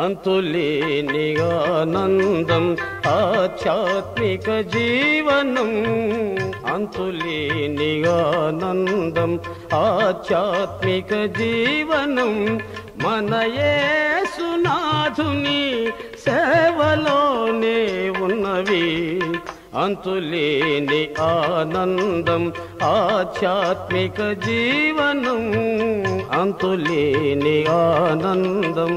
అంతులేని ఆనందం ఆధ్యాత్మిక జీవనం అంతులేని ఆనందం ఆధ్యాత్మిక జీవనం మన యేసునాథుని సేవలోనే ఉన్నవి అంతులేని ఆనందం ఆధ్యాత్మిక జీవనం అంతులేని ఆనందం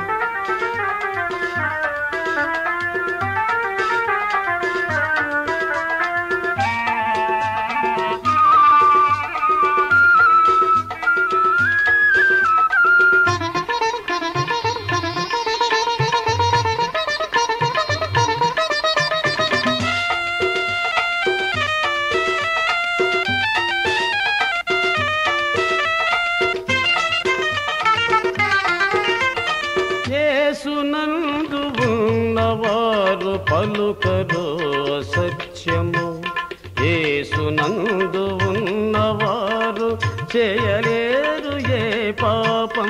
యేసునందు ఉన్నవారు పలుకరు సత్యము యేసునందు ఉన్నవారు చేయలేరు ఏ పాపం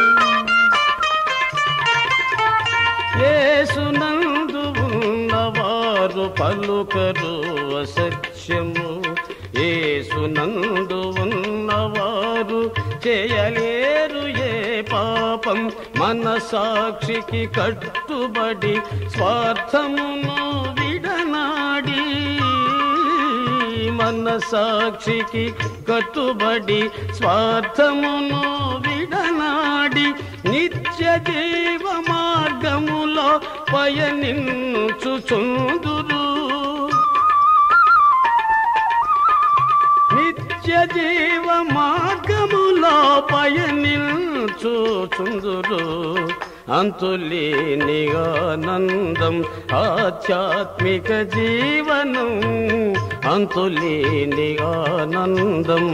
యేసునందు ఉన్నవారు పలుకరు సత్యము యేసునందు ఉన్నవారు చేయలేరు ఏ పాపం మన సాక్షికి కట్టుబడి స్వార్థమును విడనాడి మన సాక్షికి కట్టుబడి స్వార్థమును విడనాడి నిత్య జీవ మార్గములో పయనించుచుందురు నిత్య జీవ మార్గములో పయనించుచుందురు అంతులేని ఆనందం ఆధ్యాత్మిక జీవనం అంతులేని ఆనందం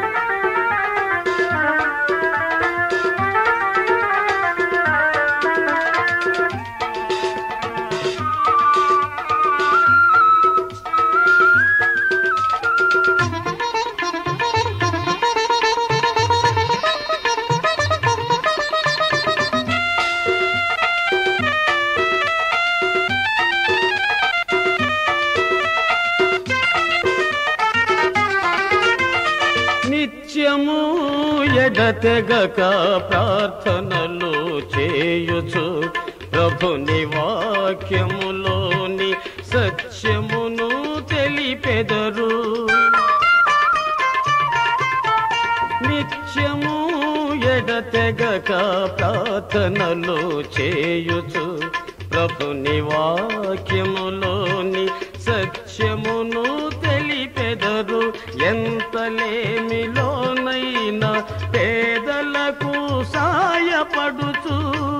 నిత్యము ఎడతెగక ప్రార్థనలు చేయుచు ప్రభుని వాక్యములోని సత్యమును తెలిపెదరు నిత్యము ఎడతెగక ప్రార్థనలు చేయుచు ప్రభుని వాక్యములోని సత్యమును తెలిపెదరు ఎంతలేమిలోనైనా పేదలకు సాయపడుచు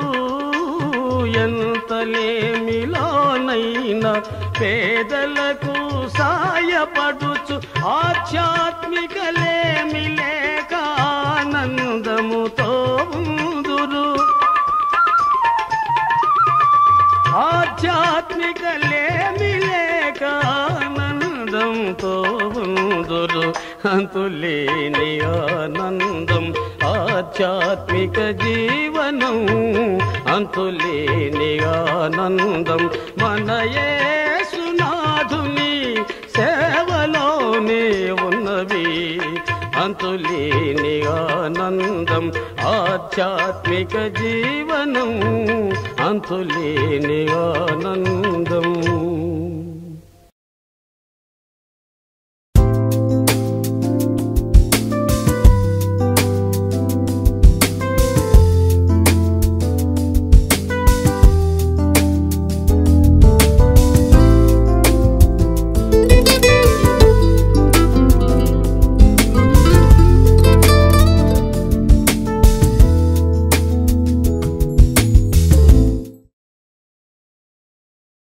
ఎంతలేమిలోనైనా పేదలకు సాయపడుచు ఆధ్యాత్మికలేమి లేక ఆనందముతో ఉందురు ఆధ్యాత్మిక లేమి లేక ఆనందంతో ఉందురు అంతులేని ఆనందం ఆధ్యాత్మిక జీవనం అంతులేని ఆనందం మన యేసునాథుని సేవలోనే ఉన్నవి అంతులేని ఆనందం ఆధ్యాత్మిక జీవనం అంతులేని ఆనందం